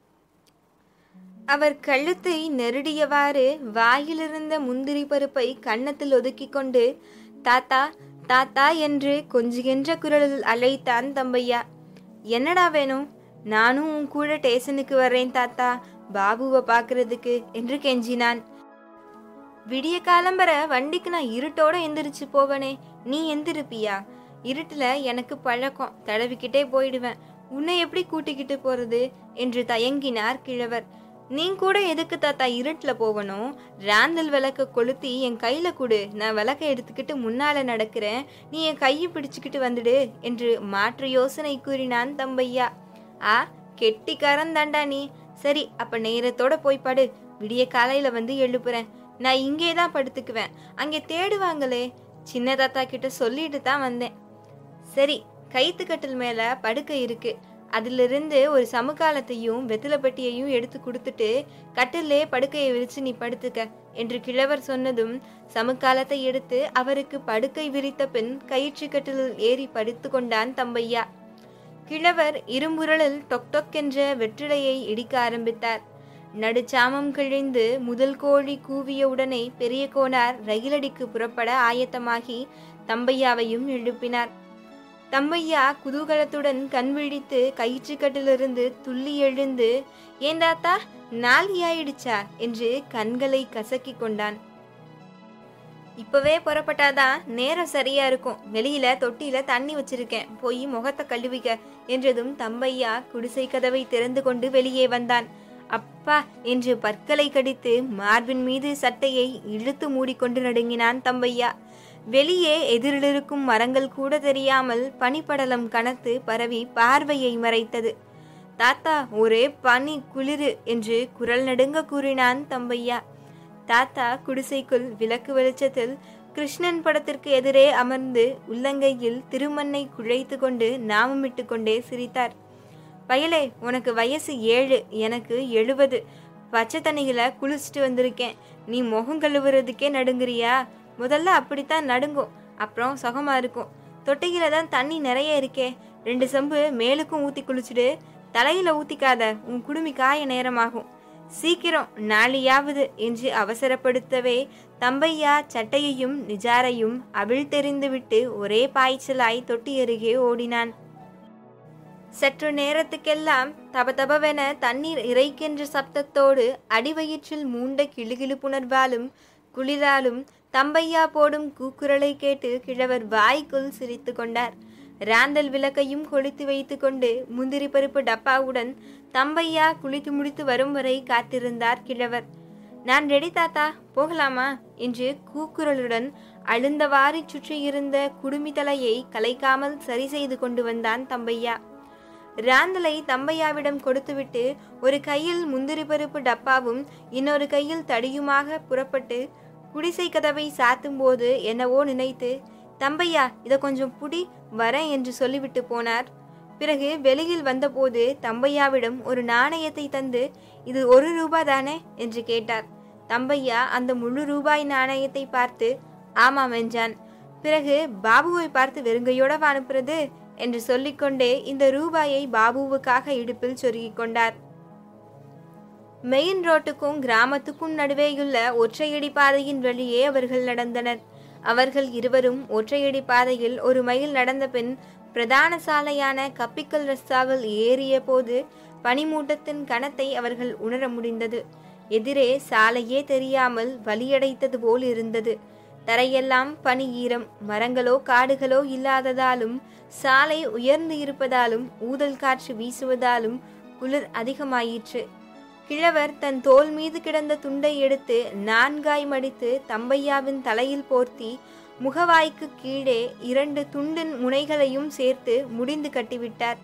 அவர் கழுத்தை நெருடியவாறு வாயிலிருந்த முந்திரி பருப்பை கன்னத்தில் ஒதுக்கிக் கொண்டு தாத்தா தாத்தா என்று கொஞ்சுகின்ற குரலில் அழைத்தான் தம்பையா என்னடா வேணும் நானும் உன் கூட ஸ்டேஷனுக்கு வர்றேன் தாத்தா பாபுவை பார்க்கறதுக்கு என்று கெஞ்சினான் விடிய காலம்பர வண்டிக்கு நான் இருட்டோட எந்திரிச்சு போவனே நீ எந்திருப்பியா இருட்டுல எனக்கு பழக்கம் தடவிக்கிட்டே போயிடுவேன் உன்னை எப்படி கூட்டிக்கிட்டு போறது என்று தயங்கினார் கிழவர் நீ கூட எதுக்கு தாத்தா இருட்டுல போகணும் ராந்தல் விளக்க கொளுத்தி என் கையில கொடு நான் விளக்க எடுத்துக்கிட்டு முன்னால நடக்கிறேன் நீ என் கையை பிடிச்சுக்கிட்டு வந்துடு என்று மாற்று யோசனை கூறினான் தம்பையா ஆ கெட்டிக்காரன் தாண்டா நீ சரி அப்ப நேரத்தோட போய் படு விடிய காலையில வந்து எழுப்புறேன் நான் இங்கே தான் படுத்துக்குவேன் அங்கே தேடுவாங்களே சின்ன தாத்தா கிட்ட சொல்லிட்டு தான் வந்தேன் சரி கைத்துக்கட்டில் மேல படுக்கை இருக்கு அதிலிருந்து ஒரு சமுக்காலத்தையும் வெத்தில பெட்டியையும் எடுத்து கொடுத்துட்டு கட்டிலே படுக்கையை விரிச்சு நீ படுத்துக்க என்று கிழவர் சொன்னதும் சமுக்காலத்தை எடுத்து அவருக்கு படுக்கை விரித்த பின் கயிற்று கட்டிலில் ஏறி படுத்து கொண்டான் தம்பையா கிழவர் இரும்புரலில் டொக் டொக் என்ற வெற்றிலையை இடிக்க ஆரம்பித்தார் நடுச்சாமம் கிழிந்து முதல் கோழி கூவிய உடனே பெரிய கோனார் ரயிலடிக்கு புறப்பட ஆயத்தமாகி தம்பையாவையும் எழுப்பினார் தம்பையா குதூகலத்துடன் கண் விழித்து கயிற்றுக்கட்டிலிருந்து துள்ளி எழுந்து ஏண்டாத்தா நாளி ஆயிடுச்சா என்று கண்களை கசக்கி கொண்டான் இப்பவே புறப்பட்டாதான் நேரம் சரியா இருக்கும் வெளியில தொட்டியில தண்ணி வச்சிருக்கேன் போய் முகத்தை கழுவிக்க என்றதும் தம்பையா குடிசை கதவை திறந்து கொண்டு வெளியே வந்தான் அப்பா என்று பற்களை கடித்து மார்பின் மீது சட்டையை இழுத்து மூடிக்கொண்டு நடுங்கினான் தம்பையா வெளியே எதிரிலிருக்கும் மரங்கள் கூட தெரியாமல் பனிப்படலம் கனத்து பரவி பார்வையை மறைத்தது தாத்தா ஒரே பனி குளிரு என்று குரல் நடுங்க கூறினான் தம்பையா தாத்தா குடிசைக்குள் விளக்கு வெளிச்சத்தில் கிருஷ்ணன் படத்திற்கு எதிரே அமர்ந்து உள்ளங்கையில் திருமண்ணை குழைத்து கொண்டு நாமமிட்டு கொண்டே சிரித்தார் பயலே உனக்கு வயசு ஏழு எனக்கு எழுபது பச்சை தண்ணிகளை குளிச்சுட்டு வந்திருக்கேன் நீ முகம் கழுவுறதுக்கே நடுங்குறியா முதல்ல அப்படித்தான் நடுங்கும் அப்புறம் சுகமா இருக்கும் தொட்டியில தான் தண்ணி நிறைய இருக்கே ரெண்டு செம்பு மேலுக்கும் ஊத்தி குளிச்சுடு தலையில ஊத்திக்காத உன் குடுமி காய நேரமாகும் சீக்கிரம் நாளையாவது என்று அவசரப்படுத்தவே தம்பையா சட்டையையும் நிஜாரையும் அவிழ்த்தெறிந்துவிட்டு ஒரே பாய்ச்சலாய் தொட்டி அருகே ஓடினான் சற்று நேரத்துக்கெல்லாம் தபதபவென தண்ணீர் இறைக்கின்ற சப்தத்தோடு அடிவயிற்றில் மூண்ட கிளுகிளுப்புணர்வாலும் குளிராலும் தம்பையா போடும் கூக்குரலை கேட்டு கிழவர் வாய்க்குள் சிரித்து கொண்டார் ராந்தல் விளக்கையும் கொளுத்து வைத்து கொண்டு முந்திரி பருப்பு டப்பாவுடன் தம்பையா குளித்து முடித்து வரும் வரை காத்திருந்தார் கிழவர் நான் ரெடி தாத்தா போகலாமா என்று கூக்குரலுடன் அழுந்தவாறி சுற்றியிருந்த குடுமி தலையை கலைக்காமல் சரி செய்து கொண்டு வந்தான் தம்பையா ராந்தலை தம்பையாவிடம் கொடுத்துவிட்டு ஒரு கையில் முந்திரி பருப்பு டப்பாவும் இன்னொரு கையில் தடியுமாக புறப்பட்டு குடிசை கதவை சாத்தும் போது என்னவோ நினைத்து தம்பையா இதை கொஞ்சம் புடி வரேன் என்று சொல்லிவிட்டு போனார் பிறகு வெளியில் வந்தபோது தம்பையாவிடம் ஒரு நாணயத்தை தந்து இது ஒரு ரூபாய் தானே என்று கேட்டார் தம்பையா அந்த முழு ரூபாய் நாணயத்தை பார்த்து ஆமாம் என்றான் பிறகு பாபுவை பார்த்து வெறுங்கையோட அனுப்புறது என்று சொல்லிக்கொண்டே இந்த ரூபாயை பாபுவுக்காக இடுப்பில் சொருகிக் கொண்டார் மெயின் ரோட்டுக்கும் கிராமத்துக்கும் நடுவேயுள்ள ஒற்றையடி பாதையின் வழியே அவர்கள் நடந்தனர் அவர்கள் இருவரும் ஒற்றையடி பாதையில் ஒரு மைல் நடந்த பின் பிரதான சாலையான கப்பிக்கல் ரஸ்தாவில் ஏறிய போது பனிமூட்டத்தின் கணத்தை அவர்கள் உணர முடிந்தது எதிரே சாலையே தெரியாமல் வலியடைத்தது போல் இருந்தது தரையெல்லாம் பனி ஈரம் மரங்களோ காடுகளோ இல்லாததாலும் சாலை உயர்ந்து இருப்பதாலும் ஊதல் காற்று வீசுவதாலும் குளிர் அதிகமாயிற்று கிழவர் தன் தோல் மீது கிடந்த துண்டை எடுத்து நான்காய் மடித்து தம்பையாவின் தலையில் போர்த்தி முகவாய்க்கு கீழே இரண்டு துண்டின் முனைகளையும் சேர்த்து முடிந்து கட்டிவிட்டார்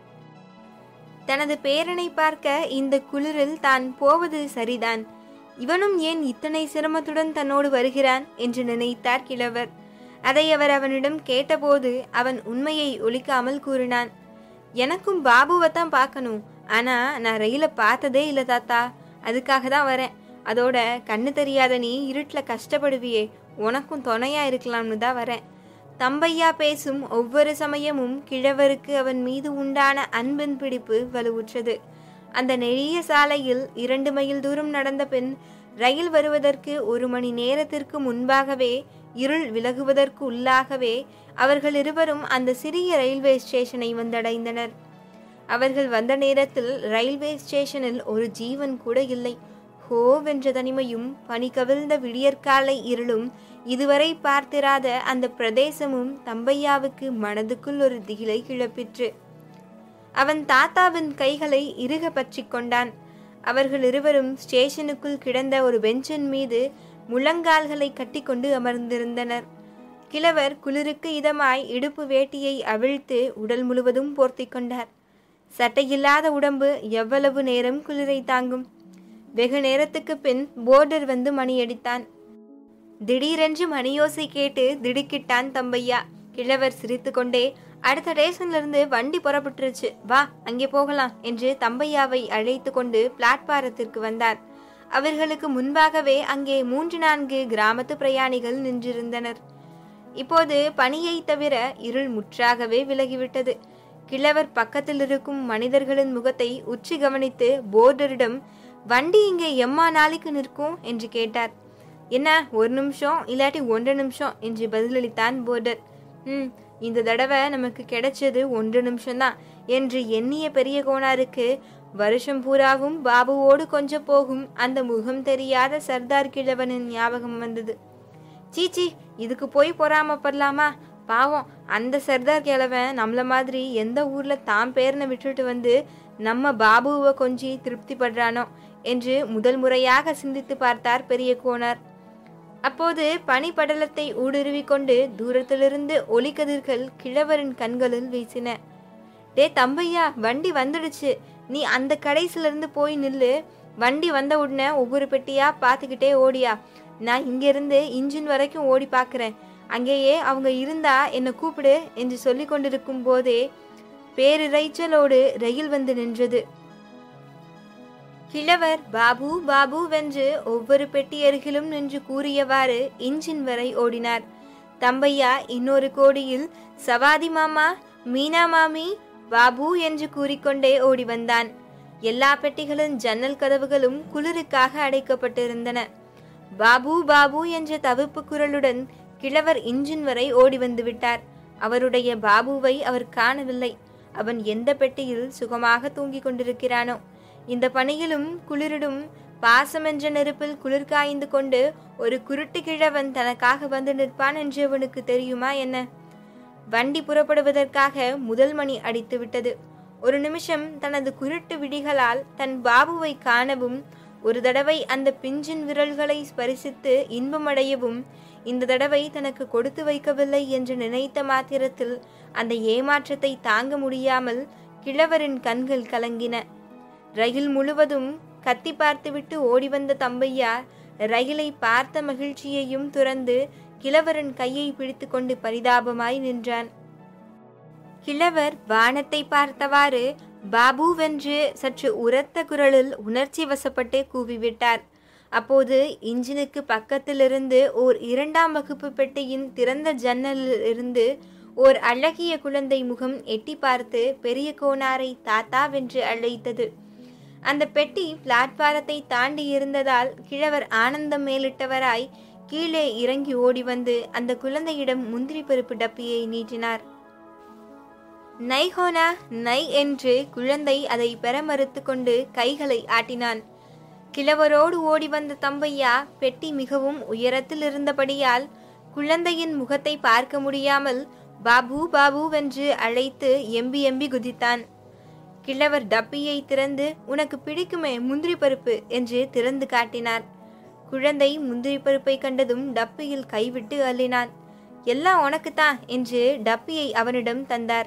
தனது பேரனை பார்க்க இந்த குளிரில் தான் போவது சரிதான் இவனும் ஏன் இத்தனை சிரமத்துடன் தன்னோடு வருகிறான் என்று நினைத்தார் கிழவர் அதை அவர் அவனிடம் கேட்டபோது அவன் உண்மையை ஒழிக்காமல் கூறினான் எனக்கும் பாபுவை தான் பார்க்கணும் ஆனா நான் ரயில பார்த்ததே இல்லை தாத்தா அதுக்காக தான் வரேன் அதோட கண்ணு தெரியாத நீ இருட்டில் கஷ்டப்படுவியே உனக்கும் துணையா இருக்கலாம்னு தான் வரேன் தம்பையா பேசும் ஒவ்வொரு சமயமும் கிழவருக்கு அவன் மீது உண்டான அன்பின் பிடிப்பு வலுவுற்றது அந்த நெடிய சாலையில் இரண்டு மைல் தூரம் நடந்த பின் ரயில் வருவதற்கு ஒரு மணி நேரத்திற்கு முன்பாகவே இருள் விலகுவதற்கு உள்ளாகவே அவர்கள் இருவரும் அந்த சிறிய ரயில்வே ஸ்டேஷனை வந்தடைந்தனர் அவர்கள் வந்த நேரத்தில் ரயில்வே ஸ்டேஷனில் ஒரு ஜீவன் கூட இல்லை ஹோவென்ற தனிமையும் பனி கவிழ்ந்த விடியற்காலை இருளும் இதுவரை பார்த்திராத அந்த பிரதேசமும் தம்பையாவுக்கு மனதுக்குள் ஒரு திகிலை கிளப்பிற்று அவன் தாத்தாவின் கைகளை இறுக பற்றி கொண்டான் அவர்கள் இருவரும் ஸ்டேஷனுக்குள் கிடந்த ஒரு பெஞ்சின் மீது முழங்கால்களை கட்டிக்கொண்டு அமர்ந்திருந்தனர் கிழவர் குளிருக்கு இதமாய் இடுப்பு வேட்டியை அவிழ்த்து உடல் முழுவதும் போர்த்தி கொண்டார் சட்டையில்லாத உடம்பு எவ்வளவு நேரம் குளிரை தாங்கும் வெகு நேரத்துக்கு பின் போர்டர் வந்து மணியடித்தான் திடீரென்று மணியோசை கேட்டு திடுக்கிட்டான் தம்பையா கிழவர் சிரித்துக்கொண்டே அடுத்த ஸ்டேஷன்ல இருந்து வண்டி புறப்பட்டுருச்சு வா அங்கே போகலாம் என்று தம்பையாவை அழைத்து கொண்டு பிளாட்பாரத்திற்கு வந்தார் அவர்களுக்கு முன்பாகவே அங்கே மூன்று நான்கு கிராமத்து பிரயாணிகள் நின்றிருந்தனர் இப்போது பனியை தவிர இருள் முற்றாகவே விலகிவிட்டது கிழவர் பக்கத்தில் இருக்கும் மனிதர்களின் முகத்தை உச்சி கவனித்து போர்டரிடம் வண்டி இங்கே எம்மா நாளைக்கு நிற்கும் என்று கேட்டார் என்ன ஒரு நிமிஷம் இல்லாட்டி ஒன்றரை நிமிஷம் என்று பதிலளித்தான் போர்டர் ம் இந்த தடவை நமக்கு கிடைச்சது ஒன்று நிமிஷம்தான் என்று எண்ணிய பெரிய கோனாருக்கு வருஷம் பூராவும் பாபுவோடு கொஞ்சம் போகும் அந்த முகம் தெரியாத சர்தார் கிழவனின் ஞாபகம் வந்தது சீச்சி இதுக்கு போய் பொறாமப்படலாமா பாவம் அந்த சர்தார் கிழவன் நம்மள மாதிரி எந்த ஊர்ல தாம் பேரனை விட்டுட்டு வந்து நம்ம பாபுவை கொஞ்சி திருப்தி படுறானோ என்று முதல் முறையாக சிந்தித்து பார்த்தார் பெரிய கோனார் அப்போது பனிப்படலத்தை ஊடுருவி கொண்டு தூரத்திலிருந்து ஒளிக்கதிர்கள் கிழவரின் கண்களில் வீசின டே தம்பையா வண்டி வந்துடுச்சு நீ அந்த கடைசில இருந்து போய் நில்லு வண்டி வந்த உடனே ஒவ்வொரு பெட்டியா பார்த்துக்கிட்டே ஓடியா நான் இங்கிருந்து இன்ஜின் வரைக்கும் ஓடி பார்க்குறேன் அங்கேயே அவங்க இருந்தா என்னை கூப்பிடு என்று சொல்லி கொண்டிருக்கும் போதே பேரிரைச்சலோடு ரயில் வந்து நின்றது கிழவர் பாபு பாபு வென்று ஒவ்வொரு பெட்டி அருகிலும் நின்று கூறியவாறு இன்ஜின் வரை ஓடினார் தம்பையா இன்னொரு கோடியில் சவாதி மாமா மீனா மாமி பாபு என்று கூறிக்கொண்டே ஓடி வந்தான் எல்லா பெட்டிகளின் ஜன்னல் கதவுகளும் குளிருக்காக அடைக்கப்பட்டிருந்தன பாபு பாபு என்ற தவிப்பு குரலுடன் கிழவர் இன்ஜின் வரை ஓடி வந்து விட்டார் அவருடைய பாபுவை அவர் காணவில்லை அவன் எந்த பெட்டியில் சுகமாக தூங்கிக் கொண்டிருக்கிறானோ இந்த பணியிலும் குளிரிடும் பாசம் என்ற நெருப்பில் குளிர் காய்ந்து கொண்டு ஒரு குருட்டு கிழவன் தனக்காக வந்து நிற்பான் என்று அவனுக்கு தெரியுமா என்ன வண்டி புறப்படுவதற்காக முதல் மணி அடித்து விட்டது ஒரு நிமிஷம் தனது குருட்டு விழிகளால் தன் பாபுவை காணவும் ஒரு தடவை அந்த பிஞ்சின் விரல்களை ஸ்பரிசித்து இன்பமடையவும் இந்த தடவை தனக்கு கொடுத்து வைக்கவில்லை என்று நினைத்த மாத்திரத்தில் அந்த ஏமாற்றத்தை தாங்க முடியாமல் கிழவரின் கண்கள் கலங்கின ரயில் முழுவதும் கத்தி பார்த்துவிட்டு ஓடி வந்த தம்பையா ரயிலை பார்த்த மகிழ்ச்சியையும் துறந்து கிழவரின் கையை பிடித்துக்கொண்டு பரிதாபமாய் நின்றான் கிழவர் வானத்தை பார்த்தவாறு பாபுவென்று சற்று உரத்த குரலில் உணர்ச்சி வசப்பட்டு கூவிவிட்டார் அப்போது இன்ஜினுக்கு பக்கத்திலிருந்து ஓர் இரண்டாம் வகுப்பு பெட்டியின் திறந்த ஜன்னலில் இருந்து ஓர் அழகிய குழந்தை முகம் எட்டி பார்த்து பெரிய கோனாரை தாத்தாவென்று அழைத்தது அந்த பெட்டி பிளாட்பாரத்தை தாண்டி இருந்ததால் கிழவர் ஆனந்தம் மேலிட்டவராய் கீழே இறங்கி ஓடி வந்து அந்த குழந்தையிடம் முந்திரி பருப்பு டப்பியை நீட்டினார் நைஹோனா நை என்று குழந்தை அதை பெற மறுத்து கொண்டு கைகளை ஆட்டினான் கிழவரோடு ஓடி வந்த தம்பையா பெட்டி மிகவும் உயரத்தில் இருந்தபடியால் குழந்தையின் முகத்தை பார்க்க முடியாமல் பாபு பாபுவென்று அழைத்து எம்பி எம்பி குதித்தான் கிழவர் டப்பியை திறந்து உனக்கு பிடிக்குமே முந்திரி பருப்பு என்று திறந்து காட்டினார் குழந்தை முந்திரி பருப்பை கண்டதும் டப்பியில் கைவிட்டு அள்ளினான் எல்லாம் உனக்குத்தான் என்று டப்பியை அவனிடம் தந்தார்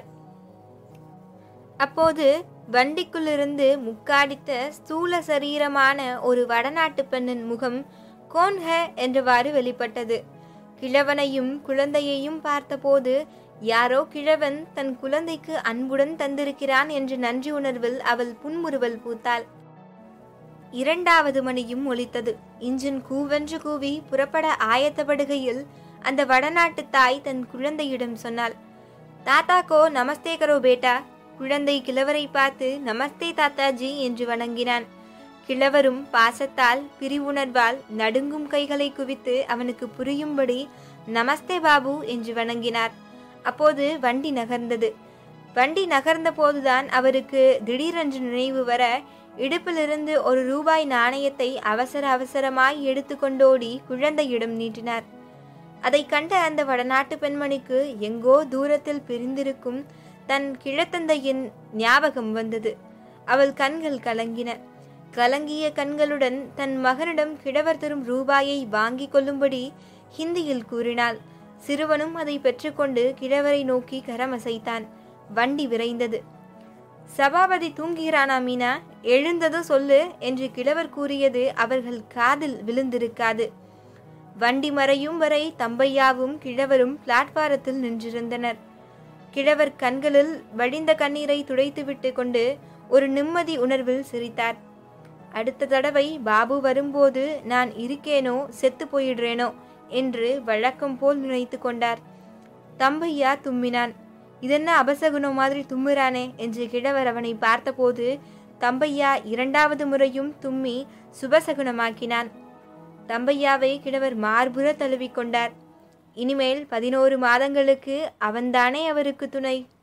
அப்போது வண்டிக்குள்ளிருந்து முக்காடித்த ஸ்தூல சரீரமான ஒரு வடநாட்டு பெண்ணின் முகம் கோன் ஹே என்றவாறு வெளிப்பட்டது கிழவனையும் குழந்தையையும் பார்த்தபோது யாரோ கிழவன் தன் குழந்தைக்கு அன்புடன் தந்திருக்கிறான் என்ற நன்றி உணர்வில் அவள் புன்முறுவல் பூத்தாள் இரண்டாவது மணியும் ஒலித்தது இன்ஜின் கூவென்று கூவி புறப்பட ஆயத்தப்படுகையில் அந்த வடநாட்டு தாய் தன் குழந்தையிடம் சொன்னாள் தாத்தா கோ நமஸ்தே கரோ பேட்டா குழந்தை கிழவரை பார்த்து நமஸ்தே தாத்தாஜி என்று வணங்கினான் கிழவரும் பாசத்தால் பிரிவுணர்வால் நடுங்கும் கைகளை குவித்து அவனுக்கு புரியும்படி நமஸ்தே பாபு என்று வணங்கினார் அப்போது வண்டி நகர்ந்தது வண்டி நகர்ந்த போதுதான் அவருக்கு திடீரென்று நினைவு வர இடுப்பிலிருந்து ஒரு ரூபாய் நாணயத்தை அவசர அவசரமாய் எடுத்துக்கொண்டோடி குழந்தையிடம் நீட்டினார் அதை கண்ட அந்த வடநாட்டு பெண்மணிக்கு எங்கோ தூரத்தில் பிரிந்திருக்கும் தன் கிழத்தந்தையின் ஞாபகம் வந்தது அவள் கண்கள் கலங்கின கலங்கிய கண்களுடன் தன் மகனிடம் கிழவர் தரும் ரூபாயை வாங்கிக் கொள்ளும்படி ஹிந்தியில் கூறினாள் சிறுவனும் அதை பெற்றுக்கொண்டு கிழவரை நோக்கி கரமசைத்தான் வண்டி விரைந்தது சபாபதி தூங்குகிறானா மீனா எழுந்ததும் சொல்லு என்று கிழவர் கூறியது அவர்கள் காதில் விழுந்திருக்காது வண்டி மறையும் வரை தம்பையாவும் கிழவரும் பிளாட்பாரத்தில் நின்றிருந்தனர் கிழவர் கண்களில் வடிந்த கண்ணீரை துடைத்துவிட்டு கொண்டு ஒரு நிம்மதி உணர்வில் சிரித்தார் அடுத்த தடவை பாபு வரும்போது நான் இருக்கேனோ செத்து போயிடுறேனோ என்று வழக்கம் போல் நினைத்து கொண்டார் தம்பையா தும்மினான் இதென்ன அபசகுணம் மாதிரி தும்முறானே என்று கிழவர் அவனை பார்த்தபோது தம்பையா இரண்டாவது முறையும் தும்மி சுபசகுனமாக்கினான் தம்பையாவை கிழவர் மார்புற தழுவிக்கொண்டார் இனிமேல் பதினோரு மாதங்களுக்கு அவன்தானே அவருக்கு துணை